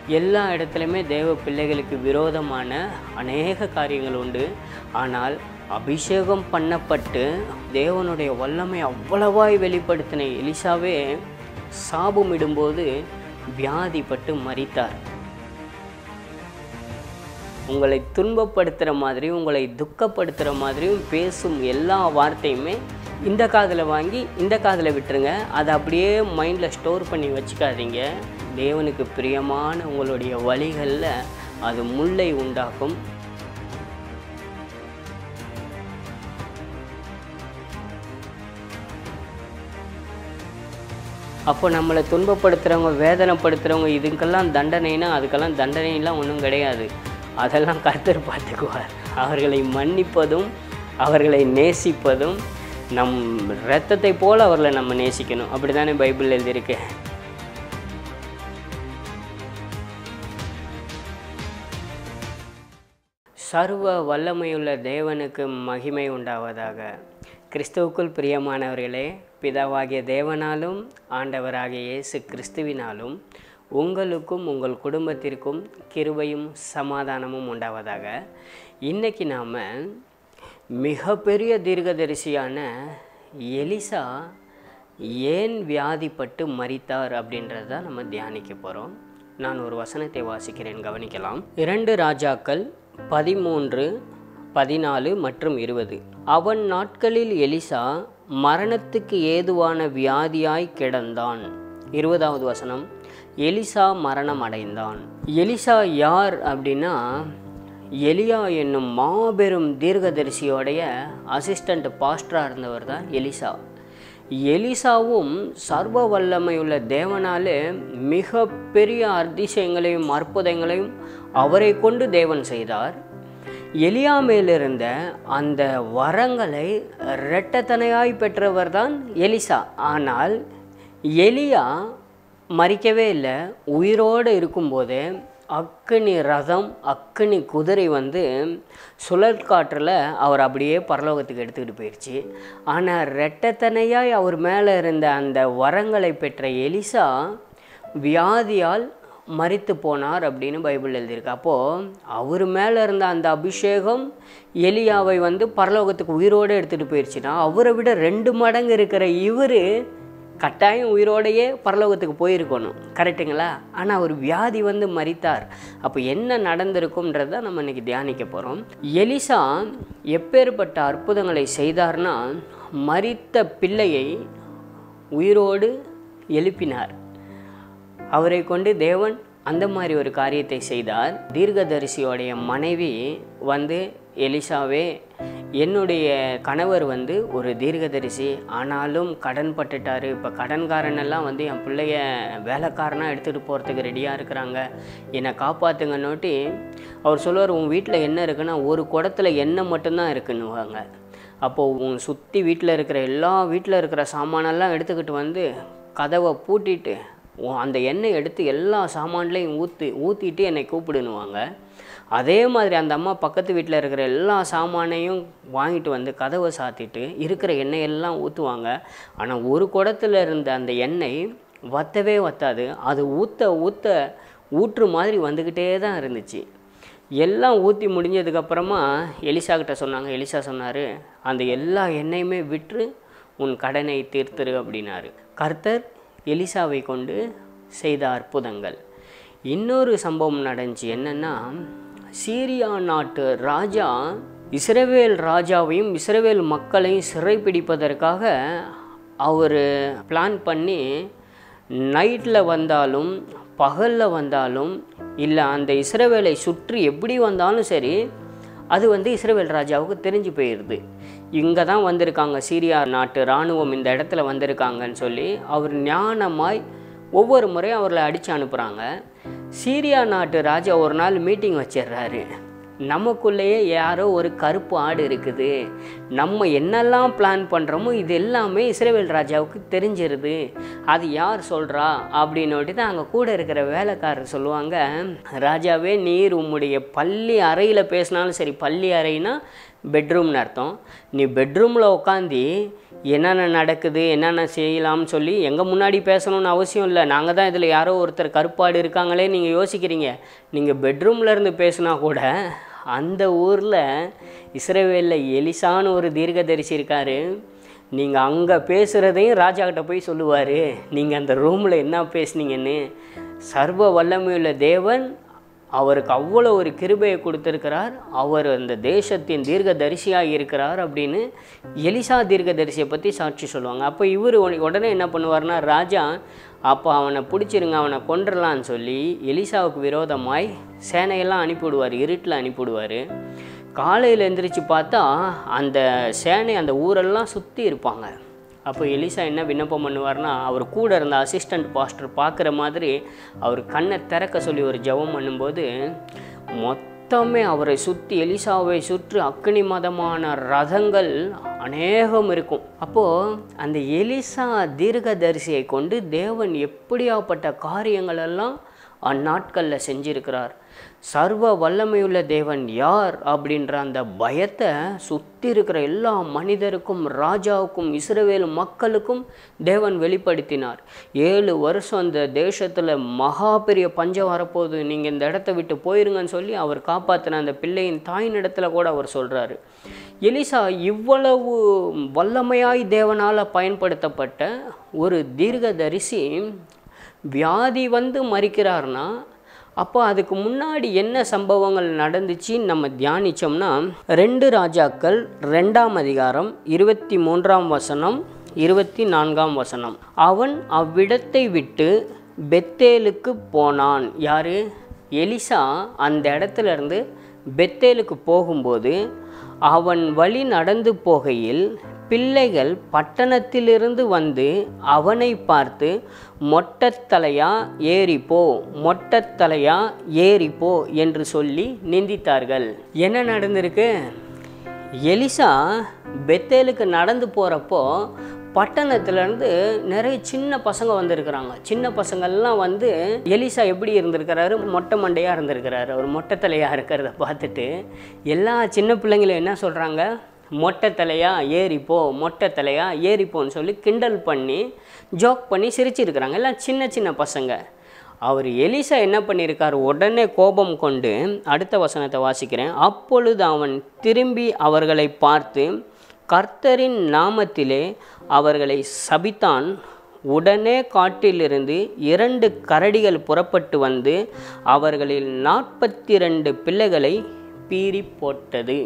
எல்லா இடத்துலையுமே தேவ பிள்ளைகளுக்கு விரோதமான அநேக காரியங்கள் உண்டு ஆனால் அபிஷேகம் பண்ணப்பட்டு தேவனுடைய வல்லமை அவ்வளவாய் வெளிப்படுத்தின எலிசாவே சாபமிடும்போது வியாதிப்பட்டு மரித்தார் உங்களை துன்பப்படுத்துகிற மாதிரியும் உங்களை துக்கப்படுத்துகிற மாதிரியும் பேசும் எல்லா வார்த்தையுமே இந்த காதில் வாங்கி இந்த காதில் விட்டுருங்க அதை அப்படியே மைண்டில் ஸ்டோர் பண்ணி வச்சுக்காதீங்க தேவனுக்கு பிரியமான உங்களுடைய வழிகளில் அது முல்லை உண்டாக்கும் அப்போ நம்மளை துன்பப்படுத்துகிறவங்க வேதனைப்படுத்துகிறவங்க இதுக்கெல்லாம் தண்டனைனா அதுக்கெல்லாம் தண்டனைலாம் ஒன்றும் கிடையாது அதெல்லாம் கர்த்தர் பார்த்துக்குவார் அவர்களை மன்னிப்பதும் அவர்களை நேசிப்பதும் நம் இரத்தத்தை போல் அவர்களை நம்ம நேசிக்கணும் அப்படி தானே பைபிள் எழுதியிருக்கு சர்வ வல்லமையுள்ள தேவனுக்கு மகிமை உண்டாவதாக கிறிஸ்துவுக்குள் பிரியமானவர்களே பிதாவாகிய தேவனாலும் ஆண்டவராகிய இயேசு கிறிஸ்துவினாலும் உங்களுக்கும் உங்கள் குடும்பத்திற்கும் கிருபையும் சமாதானமும் உண்டாவதாக இன்றைக்கி நாம் மிகப்பெரிய தீர்க்கதரிசியான எலிசா ஏன் வியாதிப்பட்டு மரித்தார் அப்படின்றத நம்ம தியானிக்க போகிறோம் நான் ஒரு வசனத்தை வாசிக்கிறேன் கவனிக்கலாம் இரண்டு ராஜாக்கள் பதிமூன்று பதினாலு மற்றும் இருபது அவன் நாட்களில் எலிசா மரணத்துக்கு ஏதுவான வியாதியாய் கிடந்தான் இருபதாவது வசனம் எலிசா மரணம் அடைந்தான் எலிசா யார் அப்படின்னா எலியா என்னும் மாபெரும் தீர்க்கதரிசியோடைய அசிஸ்டண்ட் பாஸ்டராக இருந்தவர் தான் எலிசா எலிசாவும் சர்வ வல்லமையுள்ள தேவனாலே மிக பெரிய அதிசயங்களையும் அற்புதங்களையும் அவரை கொண்டு தேவன் செய்தார் எலியா மேலிருந்த அந்த வரங்களை இரட்டத்தனையாய் பெற்றவர் தான் எலிசா ஆனால் எலியா மறிக்கவே இல்லை உயிரோடு இருக்கும்போதே அக்கினி ரதம் அக்கினி குதிரை வந்து சுழற்காற்றில் அவர் அப்படியே பரலோகத்துக்கு எடுத்துக்கிட்டு போயிடுச்சு ஆனால் ரெட்டத்தனையாய் அவர் மேலே இருந்த அந்த வரங்களை பெற்ற எலிசா வியாதியால் மறித்து போனார் அப்படின்னு பைபிள் எழுதியிருக்கு அப்போது அவர் மேலே இருந்த அந்த அபிஷேகம் எலியாவை வந்து பரலோகத்துக்கு உயிரோடு எடுத்துகிட்டு போயிடுச்சுன்னா அவரை விட ரெண்டு மடங்கு இருக்கிற இவர் கட்டாயம் உயிரோடையே பரலோகத்துக்கு போயிருக்கணும் கரெக்டுங்களா ஆனால் அவர் வியாதி வந்து மறித்தார் அப்போ என்ன நடந்திருக்கும்ன்றத நம்ம இன்னைக்கு தியானிக்க போகிறோம் எலிசா எப்பேற்பட்ட அற்புதங்களை செய்தார்னா மறித்த பிள்ளையை உயிரோடு எழுப்பினார் அவரை கொண்டு தேவன் அந்த மாதிரி ஒரு காரியத்தை செய்தார் தீர்க்கதரிசியோடைய மனைவி வந்து எலிசாவே என்னுடைய கணவர் வந்து ஒரு தீர்க்கதரிசி ஆனாலும் கடன் பட்டுட்டாரு இப்போ கடன்காரனெல்லாம் வந்து என் பிள்ளைய வேலைக்காரனாக எடுத்துகிட்டு போகிறதுக்கு ரெடியாக இருக்கிறாங்க என்னை காப்பாற்றுங்கன்னோட்டி அவர் சொல்லுவார் உன் வீட்டில் என்ன இருக்குன்னா ஒரு குடத்துல எண்ணெய் மட்டும்தான் இருக்குன்னுவாங்க அப்போது உன் சுற்றி வீட்டில் இருக்கிற எல்லா வீட்டில் இருக்கிற சாமானெல்லாம் எடுத்துக்கிட்டு வந்து கதவை பூட்டிட்டு உன் அந்த எண்ணெய் எடுத்து எல்லா சாமான்லையும் ஊற்றி ஊற்றிட்டு என்னை கூப்பிடுனுவாங்க அதே மாதிரி அந்த அம்மா பக்கத்து வீட்டில் இருக்கிற எல்லா சாமானையும் வாங்கிட்டு வந்து கதவை சாத்திட்டு இருக்கிற எண்ணெயெல்லாம் ஊற்றுவாங்க ஆனால் ஒரு குடத்துல இருந்த அந்த எண்ணெய் வத்தவே வத்தாது அது ஊற்ற ஊற்ற ஊற்று மாதிரி வந்துக்கிட்டே தான் இருந்துச்சு எல்லாம் ஊற்றி முடிஞ்சதுக்கப்புறமா எலிசா கிட்ட சொன்னாங்க எலிசா சொன்னார் அந்த எல்லா எண்ணெயுமே விற்று உன் கடனை தீர்த்துரு அப்படின்னாரு கர்த்தர் எலிசாவை கொண்டு செய்த அற்புதங்கள் இன்னொரு சம்பவம் நடந்துச்சு என்னென்னா சீரியா நாட்டு ராஜா இஸ்ரவேல் ராஜாவையும் இஸ்ரவேல் மக்களையும் சிறைப்பிடிப்பதற்காக அவர் பிளான் பண்ணி நைட்டில் வந்தாலும் பகலில் வந்தாலும் இல்லை அந்த இஸ்ரவேலை சுற்றி எப்படி வந்தாலும் சரி அது வந்து இஸ்ரவேல் ராஜாவுக்கு தெரிஞ்சு போயிடுது இங்கே தான் வந்திருக்காங்க சீரியா நாட்டு இராணுவம் இந்த இடத்துல வந்திருக்காங்கன்னு சொல்லி அவர் ஞானமாய் ஒவ்வொரு முறையும் அவர்களை அடித்து அனுப்புகிறாங்க சீரியா நாட்டு ராஜா ஒரு நாள் மீட்டிங் வச்சிடுறாரு நமக்குள்ளேயே யாரோ ஒரு கருப்பு ஆடு இருக்குது நம்ம என்னெல்லாம் பிளான் பண்ணுறோமோ இது எல்லாமே இஸ்ரேவேல் ராஜாவுக்கு தெரிஞ்சிருது அது யார் சொல்கிறா அப்படின்னுட்டு தான் அங்கே கூட இருக்கிற வேலைக்காரர் சொல்லுவாங்க ராஜாவே நீர் உம்முடைய பள்ளி அறையில் பேசினாலும் சரி பள்ளி அறைனா பெட்ரூம்னு அர்த்தம் நீ பெட்ரூமில் உட்காந்து என்னென்ன நடக்குது என்னென்ன செய்யலாம்னு சொல்லி எங்கள் முன்னாடி பேசணும்னு அவசியம் இல்லை நாங்கள் தான் இதில் யாரோ ஒருத்தர் கருப்பாடு இருக்காங்களே நீங்கள் யோசிக்கிறீங்க நீங்கள் பெட்ரூமில் இருந்து பேசுனா கூட அந்த ஊரில் இஸ்ரேவேலில் எலிசான்னு ஒரு தீர்க்கதரிசி இருக்கார் நீங்கள் அங்கே பேசுகிறதையும் ராஜா கிட்ட போய் சொல்லுவார் நீங்கள் அந்த ரூமில் என்ன பேசுனீங்கன்னு சர்வ வல்லமையுள்ள தேவன் அவருக்கு அவ்வளோ ஒரு கிருபையை கொடுத்துருக்கிறார் அவர் அந்த தேசத்தின் தீர்க்கதரிசியாக இருக்கிறார் அப்படின்னு எலிசா தீர்க்கதரிசியை பற்றி சாட்சி சொல்லுவாங்க அப்போ இவர் உடனே என்ன பண்ணுவார்னா ராஜா அப்போ அவனை பிடிச்சிருங்க அவனை கொன்றலான்னு சொல்லி எலிசாவுக்கு விரோதமாய் சேனையெல்லாம் அனுப்பிவிடுவார் இருட்டில் அனுப்பிவிடுவார் காலையில் எந்திரிச்சு பார்த்தா அந்த சேனை அந்த ஊரெல்லாம் சுற்றி இருப்பாங்க அப்போ எலிசா என்ன விண்ணப்பம் பண்ணுவார்னா அவர் கூட இருந்த அசிஸ்டண்ட் பாஸ்டர் பார்க்குற மாதிரி அவர் கண்ணை திறக்க சொல்லி ஒரு ஜெபம் பண்ணும்போது மொத்தமே அவரை சுற்றி எலிசாவை சுற்றி அக்னி மதமான ரதங்கள் அநேகம் இருக்கும் அப்போது அந்த எலிசா தீர்க்கதரிசியை கொண்டு தேவன் எப்படியாப்பட்ட காரியங்கள் எல்லாம் அந்நாட்களில் செஞ்சிருக்கிறார் சர்வ வல்லமையுள்ள தேவன் யார் அப்படின்ற அந்த பயத்தை சுற்றி இருக்கிற எல்லா மனிதருக்கும் ராஜாவுக்கும் இஸ்ரவேல் மக்களுக்கும் தேவன் வெளிப்படுத்தினார் ஏழு வருஷம் அந்த தேசத்தில் மகா பெரிய பஞ்சம் வரப்போகுது நீங்கள் இந்த இடத்த விட்டு போயிருங்கன்னு சொல்லி அவர் காப்பாற்றின அந்த பிள்ளையின் தாயின் இடத்துல கூட அவர் சொல்கிறாரு எலிசா இவ்வளவு வல்லமையாய் தேவனால் பயன்படுத்தப்பட்ட ஒரு தீர்க்கதரிசி வியாதி வந்து மறிக்கிறார்னா அப்போ அதுக்கு முன்னாடி என்ன சம்பவங்கள் நடந்துச்சுன்னு நம்ம தியானித்தோம்னா ரெண்டு ராஜாக்கள் ரெண்டாம் அதிகாரம் இருபத்தி மூன்றாம் வசனம் இருபத்தி நான்காம் வசனம் அவன் அவ்விடத்தை விட்டு பெத்தேலுக்கு போனான் யாரு எலிசா அந்த இடத்துல இருந்து பெத்தேலுக்கு போகும்போது அவன் வழி நடந்து போகையில் பிள்ளைகள் பட்டணத்திலிருந்து வந்து அவனை பார்த்து மொட்டத்தலையா ஏறிப்போ மொட்டத்தலையா ஏறிப்போ என்று சொல்லி நிந்தித்தார்கள் என்ன நடந்திருக்கு எலிசா பெத்தேலுக்கு நடந்து போகிறப்போ பட்டணத்துலேருந்து நிறைய சின்ன பசங்க வந்திருக்கிறாங்க சின்ன பசங்கள்லாம் வந்து எலிசா எப்படி இருந்திருக்கிறாரு மொட்டை மண்டையாக இருந்திருக்கிறாரு அவர் மொட்டை தலையாக இருக்கிறத பார்த்துட்டு எல்லா சின்ன பிள்ளைங்களும் என்ன சொல்கிறாங்க மொட்டை தலையா ஏறிப்போ மொட்டை தலையா ஏறிப்போன்னு சொல்லி கிண்டல் பண்ணி ஜோக் பண்ணி சிரிச்சிருக்கிறாங்க எல்லாம் சின்ன சின்ன பசங்க அவர் எலிசா என்ன பண்ணியிருக்கார் உடனே கோபம் கொண்டு அடுத்த வசனத்தை வாசிக்கிறேன் அப்பொழுது அவன் திரும்பி அவர்களை பார்த்து கர்த்தரின் நாமத்திலே அவர்களை சபித்தான் உடனே காட்டிலிருந்து இரண்டு கரடிகள் புறப்பட்டு வந்து அவர்களில் நாற்பத்தி ரெண்டு பிள்ளைகளை பீறி போட்டது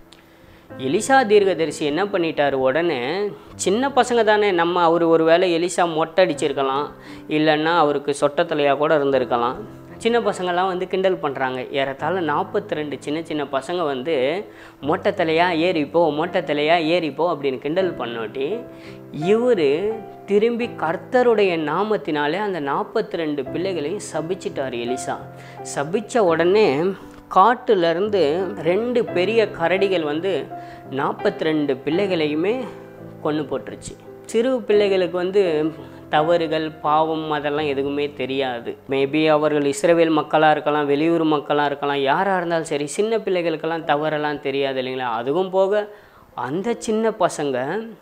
எலிசா தீர்க்கதரிசி என்ன பண்ணிட்டார் உடனே சின்ன பசங்க தானே நம்ம அவர் ஒரு வேளை எலிசா மொட்டை அடிச்சிருக்கலாம் இல்லைன்னா அவருக்கு சொட்டத்தலையாக கூட இருந்திருக்கலாம் சின்ன பசங்கள்லாம் வந்து கிண்டல் பண்ணுறாங்க ஏறத்தாழ நாற்பத்தி ரெண்டு சின்ன சின்ன பசங்க வந்து மொட்டை தலையா ஏறிப்போ மொட்டை தலையா ஏறிப்போ அப்படின்னு கிண்டல் பண்ணோட்டி இவர் திரும்பி கர்த்தருடைய நாமத்தினாலே அந்த நாற்பத்தி ரெண்டு பிள்ளைகளையும் சபிச்சிட்டார் எலிசா சபித்த உடனே காட்டுலேருந்து ரெண்டு பெரிய கரடிகள் வந்து நாற்பத்தி ரெண்டு பிள்ளைகளையுமே கொன்று போட்டுருச்சு சிறு பிள்ளைகளுக்கு வந்து தவறுகள் பாவம் அதெல்லாம் எதுவுமே தெரியாது மேபி அவர்கள் இஸ்ரேவேல் மக்களாக இருக்கலாம் வெளியூர் மக்களாக இருக்கலாம் யாராக இருந்தாலும் சரி சின்ன பிள்ளைகளுக்கெல்லாம் தவறெல்லாம் தெரியாது இல்லைங்களா அதுவும் போக அந்த சின்ன பசங்க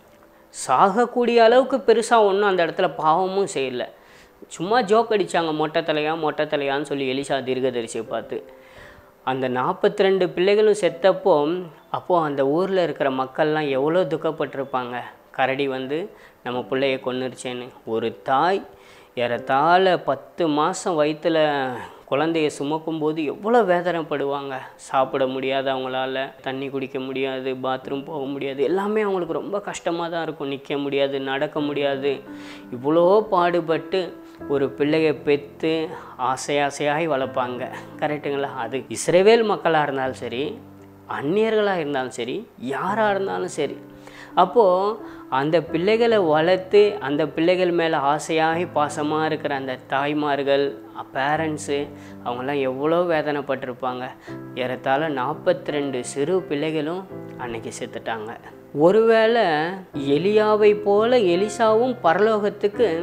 சாகக்கூடிய அளவுக்கு பெருசாக ஒன்றும் அந்த இடத்துல பாவமும் செய்யலை சும்மா ஜோக் அடித்தாங்க மொட்டை தலையா மொட்டை தலையான்னு சொல்லி எலிசா தீர்க்கதரிசியை பார்த்து அந்த நாற்பத்தி ரெண்டு பிள்ளைகளும் செத்தப்போ அப்போது அந்த ஊரில் இருக்கிற மக்கள்லாம் எவ்வளோ துக்கப்பட்டிருப்பாங்க கரடி வந்து நம்ம பிள்ளைய கொன்னுருச்சேன்னு ஒரு தாய் ஏறத்தாழ பத்து மாதம் வயிற்றில் குழந்தைய சுமக்கும்போது எவ்வளோ வேதனைப்படுவாங்க சாப்பிட முடியாது அவங்களால தண்ணி குடிக்க முடியாது பாத்ரூம் போக முடியாது எல்லாமே அவங்களுக்கு ரொம்ப கஷ்டமாக தான் இருக்கும் நிற்க முடியாது நடக்க முடியாது இவ்வளோ பாடுபட்டு ஒரு பிள்ளையை பெற்று ஆசை ஆசையாகி வளர்ப்பாங்க கரெக்டுங்களா அது இஸ்ரேவேல் மக்களாக இருந்தாலும் சரி அந்நியர்களாக இருந்தாலும் சரி யாராக இருந்தாலும் சரி அப்போது அந்த பிள்ளைகளை வளர்த்து அந்த பிள்ளைகள் மேலே ஆசையாகி பாசமாக இருக்கிற அந்த தாய்மார்கள் பேரண்ட்ஸு அவங்கெல்லாம் எவ்வளோ வேதனைப்பட்டிருப்பாங்க ஏறத்தாழ நாற்பத்தி ரெண்டு சிறு பிள்ளைகளும் அன்னைக்கு செத்துட்டாங்க ஒருவேளை எலியாவை போல எலிசாவும் பரலோகத்துக்கு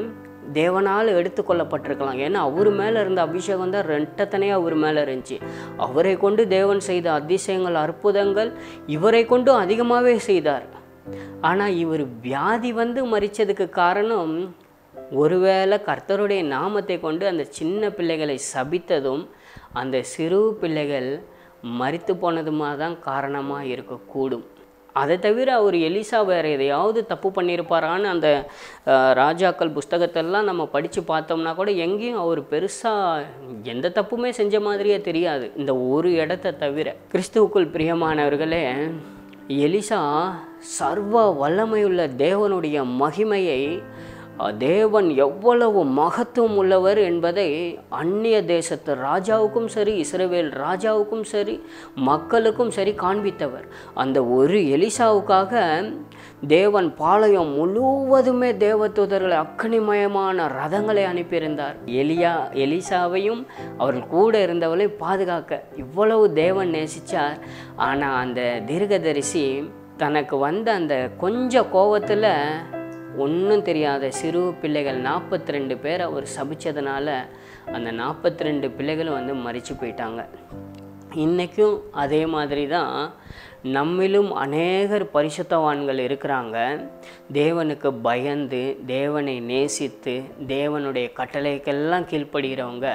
தேவனால் எடுத்துக்கொள்ளப்பட்டிருக்கலாம் ஏன்னா அவர் மேலே இருந்த அபிஷேகம் தான் ரெண்டத்தனையாக அவர் மேலே இருந்துச்சு அவரை கொண்டு தேவன் செய்த அதிசயங்கள் அற்புதங்கள் இவரை கொண்டு அதிகமாகவே செய்தார் ஆனால் இவர் வியாதி வந்து மறிச்சதுக்கு காரணம் ஒருவேளை கர்த்தருடைய நாமத்தை கொண்டு அந்த சின்ன பிள்ளைகளை சபித்ததும் அந்த சிறு பிள்ளைகள் மறித்து போனதுமா தான் காரணமாக இருக்கக்கூடும் அதை தவிர அவர் எலிசா வேறு எதையாவது தப்பு பண்ணியிருப்பாரான்னு அந்த அஹ், ராஜாக்கள் புஸ்தகத்தெல்லாம் நம்ம படித்து பார்த்தோம்னா கூட எங்கேயும் அவர் பெருசாக எந்த தப்புமே செஞ்ச மாதிரியே தெரியாது இந்த ஒரு இடத்த தவிர கிறிஸ்துவுக்குள் பிரியமானவர்களே எலிசா சர்வ வல்லமையுள்ள தேவனுடைய மகிமையை அஹ், தேவன் எவ்வளவு மகத்துவம் உள்ளவர் என்பதை அந்நிய தேசத்து ராஜாவுக்கும் சரி இஸ்ரவேல் ராஜாவுக்கும் சரி மக்களுக்கும் சரி காண்பித்தவர் அந்த ஒரு எலிசாவுக்காக தேவன் பாளையம் முழுவதுமே தேவதூதர்களை அக்கனிமயமான ரதங்களை அனுப்பியிருந்தார் எலியா எலிசாவையும் அவர்கள் கூட இருந்தவளையும் பாதுகாக்க இவ்வளவு தேவன் நேசிச்சார் ஆனால் அந்த தீர்க்கதரிசி தனக்கு வந்த அந்த கொஞ்ச கோவத்தில் ஒன்றும் தெரியாத சிறு பிள்ளைகள் நாற்பத்தி ரெண்டு பேர் அவர் சபிச்சதுனால அந்த நாற்பத்தி ரெண்டு பிள்ளைகளும் வந்து மறித்து போயிட்டாங்க இன்றைக்கும் அதே மாதிரி தான் நம்மிலும் அநேகர் பரிசுத்தவான்கள் இருக்கிறாங்க தேவனுக்கு பயந்து தேவனை நேசித்து தேவனுடைய கட்டளைக்கெல்லாம் கீழ்ப்படுகிறவங்க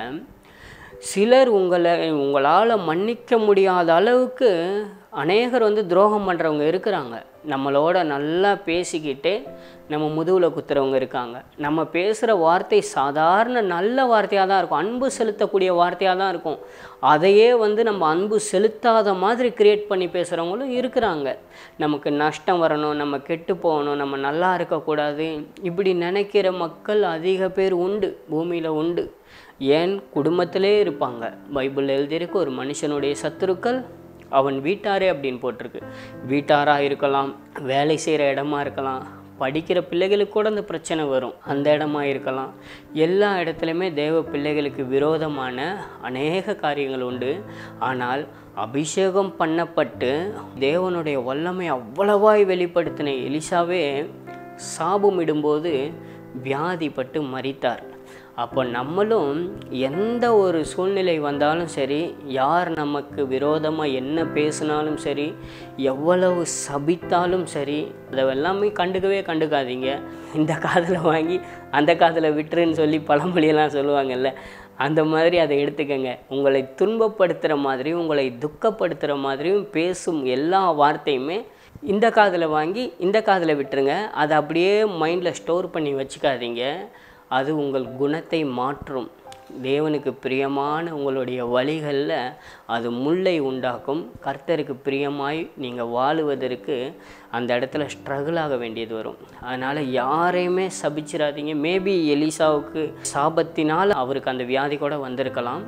சிலர் உங்களை உங்களால் மன்னிக்க முடியாத அளவுக்கு அநேகர் வந்து துரோகம் பண்ணுறவங்க இருக்கிறாங்க நம்மளோட நல்லா பேசிக்கிட்டு நம்ம முதுகில் குத்துறவங்க இருக்காங்க நம்ம பேசுகிற வார்த்தை சாதாரண நல்ல வார்த்தையாக தான் இருக்கும் அன்பு செலுத்தக்கூடிய வார்த்தையாக தான் இருக்கும் அதையே வந்து நம்ம அன்பு செலுத்தாத மாதிரி கிரியேட் பண்ணி பேசுகிறவங்களும் இருக்கிறாங்க நமக்கு நஷ்டம் வரணும் நம்ம கெட்டு போகணும் நம்ம நல்லா இருக்கக்கூடாது இப்படி நினைக்கிற மக்கள் அதிக பேர் உண்டு பூமியில் உண்டு ஏன் குடும்பத்திலே இருப்பாங்க பைபிள் எழுதியிருக்கு ஒரு மனுஷனுடைய சத்துருக்கள் அவன் வீட்டாரே அப்படின்னு போட்டிருக்கு வீட்டாராக இருக்கலாம் வேலை செய்கிற இடமா இருக்கலாம் படிக்கிற பிள்ளைகளுக்கு கூட அந்த பிரச்சனை வரும் அந்த இடமா இருக்கலாம் எல்லா இடத்துலையுமே தேவ பிள்ளைகளுக்கு விரோதமான அநேக காரியங்கள் உண்டு ஆனால் அபிஷேகம் பண்ணப்பட்டு தேவனுடைய வல்லமை அவ்வளவாய் வெளிப்படுத்தின எலிசாவே சாபமிடும்போது வியாதிப்பட்டு மரித்தார் அப்போ நம்மளும் எந்த ஒரு சூழ்நிலை வந்தாலும் சரி யார் நமக்கு விரோதமாக என்ன பேசினாலும் சரி எவ்வளவு சபித்தாலும் சரி அதை எல்லாமே கண்டுக்கவே கண்டுக்காதீங்க இந்த காதில் வாங்கி அந்த காதில் விட்டுருன்னு சொல்லி பழமொழியெல்லாம் சொல்லுவாங்கல்ல அந்த மாதிரி அதை எடுத்துக்கங்க உங்களை துன்பப்படுத்துகிற மாதிரியும் உங்களை துக்கப்படுத்துகிற மாதிரியும் பேசும் எல்லா வார்த்தையுமே இந்த காதில் வாங்கி இந்த காதில் விட்டுருங்க அதை அப்படியே மைண்டில் ஸ்டோர் பண்ணி வச்சுக்காதீங்க அது உங்கள் குணத்தை மாற்றும் தேவனுக்கு பிரியமான உங்களுடைய வழிகளில் அது முல்லை உண்டாக்கும் கர்த்தருக்கு பிரியமாய் நீங்கள் வாழுவதற்கு அந்த இடத்துல ஸ்ட்ரகிள் ஆக வேண்டியது வரும் அதனால் யாரையுமே சபிச்சிடாதீங்க மேபி எலிசாவுக்கு சாபத்தினால் அவருக்கு அந்த வியாதி கூட வந்திருக்கலாம்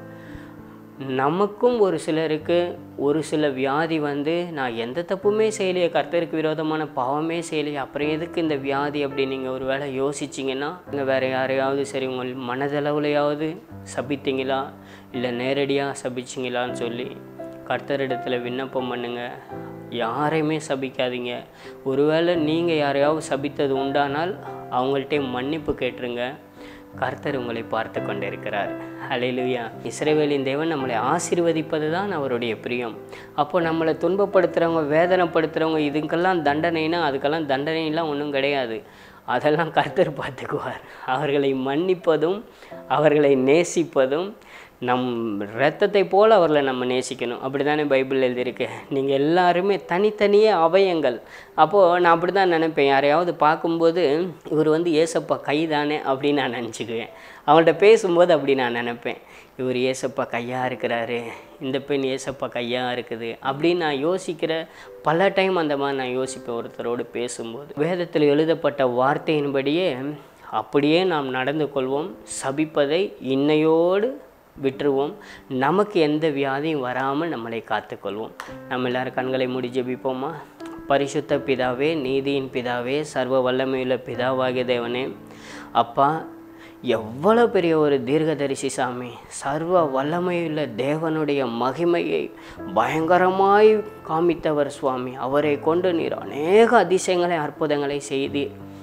நமக்கும் ஒரு சிலருக்கு ஒரு சில வியாதி வந்து நான் எந்த தப்புமே செய்யலையே கர்த்தருக்கு விரோதமான பாவமே செய்யலையே அப்புறம் எதுக்கு இந்த வியாதி அப்படி நீங்கள் ஒரு வேளை யோசிச்சிங்கன்னா நீங்கள் வேறு யாரையாவது சரி உங்கள் மனதளவுலையாவது சபித்தீங்களா இல்லை நேரடியாக சபிச்சிங்களான்னு சொல்லி கர்த்தரிடத்தில் விண்ணப்பம் பண்ணுங்க யாரையுமே சபிக்காதீங்க ஒருவேளை நீங்கள் யாரையாவது சபித்தது உண்டானால் அவங்கள்ட்ட மன்னிப்பு கேட்டுருங்க கர்த்தர் உங்களை பார்த்து கொண்டிருக்கிறார் ஹalleluya இஸ்ரவேலின் தேவன் நம்மளை ஆசீர்வதிப்பது தான் அவருடைய பிரியம் அப்போ நம்மளை துன்பப்படுத்துகிறவங்க வேதனைப்படுத்துகிறவங்க இதுக்கெல்லாம் தண்டனைனா அதுக்கெல்லாம் தண்டனைலாம் ஒன்றும் கிடையாது அதெல்லாம் கர்த்தர் பார்த்துக்குவார் அவர்களை மன்னிப்பதும் அவர்களை நேசிப்பதும் நம் இரத்தத்தை போல் அவர்களை நம்ம நேசிக்கணும் அப்படி தானே பைபிள் எழுதியிருக்கு நீங்கள் எல்லாருமே தனித்தனியே அவயங்கள் அப்போது நான் அப்படி தான் நினைப்பேன் யாரையாவது பார்க்கும்போது இவர் வந்து ஏசப்பா கைதானே அப்படின்னு நான் நினச்சிக்குவேன் அவங்கள்ட்ட பேசும்போது அப்படி நான் நினைப்பேன் இவர் ஏசப்பா கையாக இருக்கிறாரு இந்த பெண் ஏசப்பா கையாக இருக்குது அப்படின்னு நான் யோசிக்கிற பல டைம் அந்த மாதிரி நான் யோசிப்பேன் ஒருத்தரோடு பேசும்போது வேதத்தில் எழுதப்பட்ட வார்த்தையின்படியே அப்படியே நாம் நடந்து கொள்வோம் சபிப்பதை இன்னையோடு விட்டுருவோம் நமக்கு எந்த வியாதியும் வராமல் நம்மளை காத்துக்கொள்வோம் நம்ம எல்லாரும் கண்களை மூடி ஜெபிப்போமா பரிசுத்த பிதாவே நீதியின் பிதாவே சர்வ வல்லமையுள்ள பிதாவாகிய தேவனே அப்பா எவ்வளோ பெரிய ஒரு தீர்க்கதரிசி சாமி சர்வ வல்லமையுள்ள தேவனுடைய மகிமையை பயங்கரமாய் காமித்தவர் சுவாமி அவரை கொண்டு நீர் அநேக அதிசயங்களை அற்புதங்களை செய்தீர்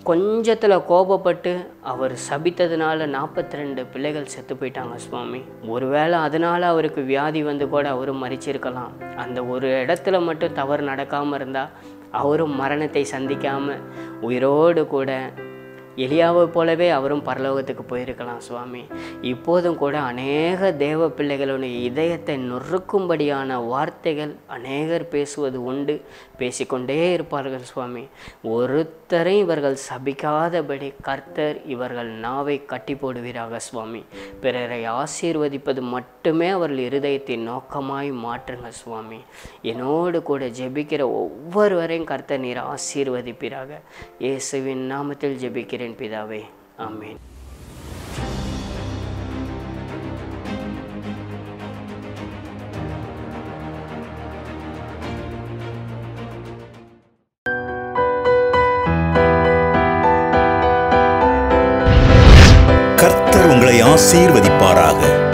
கொஞ்சத்தில் கோபப்பட்டு அவர் சபித்ததுனால நாற்பத்தி ரெண்டு பிள்ளைகள் செத்து போயிட்டாங்க சுவாமி ஒருவேளை அதனால அவருக்கு வியாதி வந்து கூட அவரும் மறிச்சிருக்கலாம் அந்த ஒரு இடத்துல மட்டும் தவறு நடக்காமல் இருந்தால் அவரும் மரணத்தை சந்திக்காமல் உயிரோடு கூட எலியாவை போலவே அவரும் பரலோகத்துக்கு போயிருக்கலாம் சுவாமி இப்போதும் கூட அநேக தேவ பிள்ளைகளுடைய இதயத்தை நொறுக்கும்படியான வார்த்தைகள் அநேகர் பேசுவது உண்டு பேசிக்கொண்டே இருப்பார்கள் சுவாமி ஒருத்தரையும் இவர்கள் சபிக்காதபடி கர்த்தர் இவர்கள் நாவை கட்டி போடுவீராக சுவாமி பிறரை ஆசீர்வதிப்பது மட்டுமே அவர்கள் இருதயத்தின் நோக்கமாய் மாற்றுங்க சுவாமி என்னோடு கூட ஜெபிக்கிற ஒவ்வொருவரையும் கர்த்தர் நீர் ஆசீர்வதிப்பீராக இயேசுவின் நாமத்தில் ஜெபிக்கிறேன் பிதாவே ஆமென் கர்த்தர் உங்களை ஆசீர்வதிப்பாராக